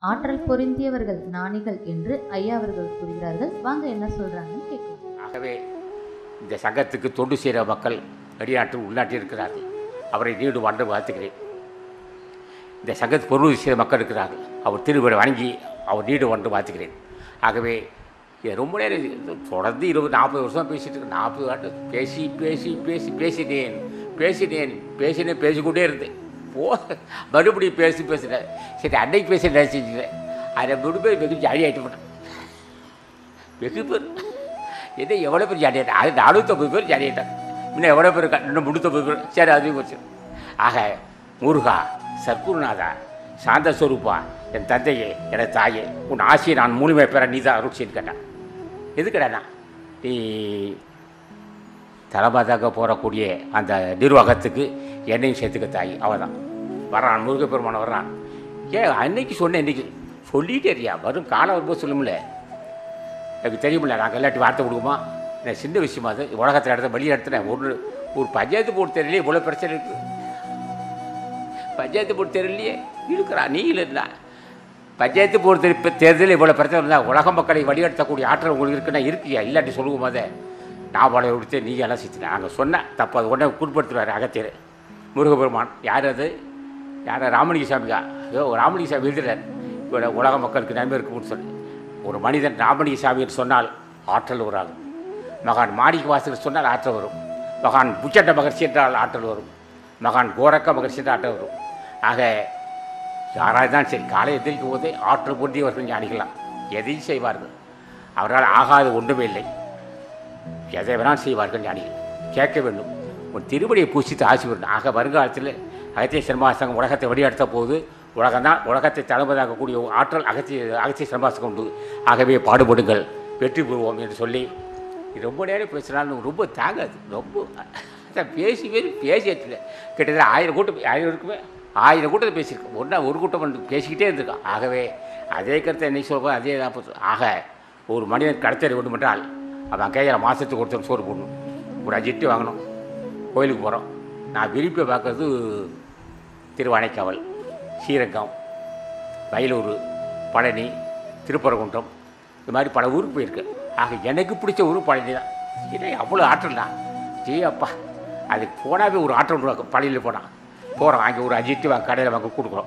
ஆற்றல் பொருந்தியவர்கள் ஞானிகள் என்று ஐயா அவர்கள் கூறுகிறார்கள் வாங்க என்ன சொல்றாங்கன்னு கேட்கலாம் ஆகவே இந்த சங்கத்துக்கு தொண்டு செய்கிற மக்கள் வெளிநாட்டு உள்நாட்டில் இருக்கிறார்கள் அவரை நீடு வாழ்ந்து வாழ்த்துகிறேன் இந்த சங்கத்துக்கு பொருள் செய்த மக்கள் இருக்கிறார்கள் அவர் திருவிழை வணங்கி அவர் நீடு வந்து வாழ்த்துகிறேன் ஆகவே இது ரொம்ப நேரம் இது தொடர்ந்து இருபது நாற்பது வருஷம் பேசிட்டு இருக்கேன் நாற்பது ஆண்டு பேசி பேசி பேசி பேசினேன் பேசினேன் பேசினேன் பேசிக்கொண்டே இருந்தேன் போ மறுபடியும் பேசி பேசினேன் சரி அன்னைக்கு பேச நினச்சிட்டேன் அதை மறுபடியும் வெகு ஜாலி ஆகிட்டு போட்டேன் வெகு பேர் என்ன எவ்வளோ பேர் ஜாலியாட்டேன் அது நானூற்றம்பது பேர் ஜாலியாட்டாங்க இன்னும் எவ்வளோ பேர் இருக்கா இன்னும் முந்நூற்றம்பது பேர் சரி அதுவும் போச்சு ஆக முருகா சர்க்குருநாதா சாந்த ஸ்வரூபா என் தந்தையே என தாயே உன் ஆசையை நான் முழுமை பெற நீ தான் அருட்சின்னு கேட்டேன் எதுக்கடா நீ தலைமாதாக போகக்கூடிய அந்த நிர்வாகத்துக்கு என்னையும் சேர்த்துக்க தாய் அவள் தான் வர்றான் முருகப்பெருமான் வர்றான் ஏன் அன்னைக்கு சொன்னேன் இன்னைக்கு சொல்லிட்டே இருக்கியா வரும் காலம் வரும்போது சொல்லுமில்ல எனக்கு தெரியுமில்ல நாங்கள் எல்லாட்டி வார்த்தை கொடுக்குமா நான் சின்ன விஷயமா அது உலகத்தில் இடத்த வெளியே இடத்துல ஒரு ஒரு பஞ்சாயத்து போர்டு தெரியலையே இவ்வளோ பிரச்சனை இருக்குது பஞ்சாயத்து போர்டு தெரியலையே இருக்கிறா நீ இல்லைன்னா பஞ்சாயத்து போர்டு தெரி தேர்தலில் இவ்வளோ பிரச்சனை இருந்தால் உலக மக்களை வழிநடத்தக்கூடிய ஆற்றல் உங்களுக்கு இருக்குன்னா இருக்கியா இல்லாட்டி சொல்லுவோம் போதே நான் பழைய கொடுத்து நீ எல்லாம் சித்தின நாங்கள் சொன்னேன் தப்பு அது உடனே குறிப்பிடுத்துவார் அகத்தியர் முருகபெருமான் யார் அது யார் ராமலிங்க சாமிக்கா ஐயோ ராமலிங்க சாமி எழுதுறார் இவ்வளோ உலக மக்களுக்கு நன்மை இருக்கும்னு சொல்லி ஒரு மனிதன் ராமலிங்க சாமின்னு சொன்னால் ஆற்றல் வராது மகான் மாணிக்க வாசகர் சொன்னால் ஆற்றல் வரும் மகான் புச்சண்ட மகர்ஷி என்றால் ஆற்றல் வரும் மகான் கோரக்க மகர்ஷி என்றால் ஆற்றல் வரும் ஆக யாராக தான் சரி காலை எதிர்க்கும் போதே ஆற்றல் பொருந்தியவர்கள் ஞானிகளாம் எதையும் செய்வார்கள் அவரால் ஆகாத ஒன்றுமே இல்லை எதை வேணாலும் செய்வார்கள் ஞானிகள் கேட்க வேண்டும் உன் திருவடியை பூசித்து ஆசி வேண்டும் ஆக வருங்காலத்தில் அகத்திய சிரமாசங்கம் உலகத்தை வழிநடத்த போது உலகம் தான் உலகத்தை தலைமதாக்கக்கூடிய ஒரு ஆற்றல் அகத்திய அகத்திய சிரமாசங்கம் உண்டு ஆகவே பாடுபடுங்கள் வெற்றி பெறுவோம் என்று சொல்லி இது ரொம்ப நேரம் பேசினாலும் ரொம்ப தாங்காது ரொம்ப அதான் பேசி பேசி பேசி வச்சுல கிட்டத்தட்ட ஆயிரம் கூட்டம் ஆயிரம் இருக்குமே ஆயிரம் கூட்டத்தை பேசியிருக்கோம் ஒன்றா ஒரு கூட்டம் வந்து பேசிக்கிட்டே இருந்திருக்கான் ஆகவே அதே கருத்தை என்னை சொல்வோம் அதே தான் போச்சு. ஆக ஒரு மனிதன் கடத்தல் வேண்டும் என்றால் அவன் கையில் மாதத்துக்கு ஒருத்தர் சோறு போடணும் ஒரு அஞ்சு இட்டு வாங்கணும் கோயிலுக்கு போகிறோம் நான் விரும்பி பார்க்குறது திருவானைக்காவல் ஸ்ரீரங்கம் வயலூர் பழனி திருப்பரங்குன்றம் இது மாதிரி பல ஊருக்கு போயிருக்கேன் ஆக எனக்கு பிடிச்ச ஊர் பழனி தான் இல்லை அவ்வளோ ஆற்றல் தான் ஜே அப்பா அதுக்கு போனாவே ஒரு ஆற்றல் உருவாக்கும் பழனியில் போனால் போகிறோம் அங்கே ஒரு அஜித்து வாங்க கடையில் வாங்க கொடுக்குறோம்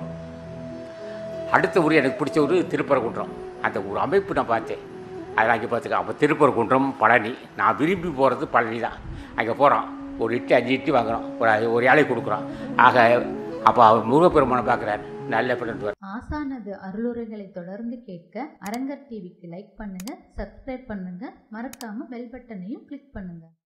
அடுத்த ஊர் எனக்கு பிடிச்ச ஊர் திருப்பரங்குன்றம் அந்த ஒரு அமைப்பு நான் பார்த்தேன் அதில் அங்கே பார்த்துக்க அப்போ திருப்பரங்குன்றம் பழனி நான் விரும்பி போகிறது பழனி தான் அங்கே போகிறோம் ஒரு இட்டு அஞ்சு இட்டு வாங்குறோம் ஒரு ஒரு ஏழை கொடுக்குறோம் ஆக அப்போ அவர் முருகப்பெருமானை பார்க்குறாரு நல்ல பிள்ளை ஆசானது அருளுரைகளை தொடர்ந்து கேட்க அரங்கர் டிவிக்கு லைக் பண்ணுங்க சப்ஸ்கிரைப் பண்ணுங்க மறக்காம பெல் பட்டனையும் கிளிக் பண்ணுங்க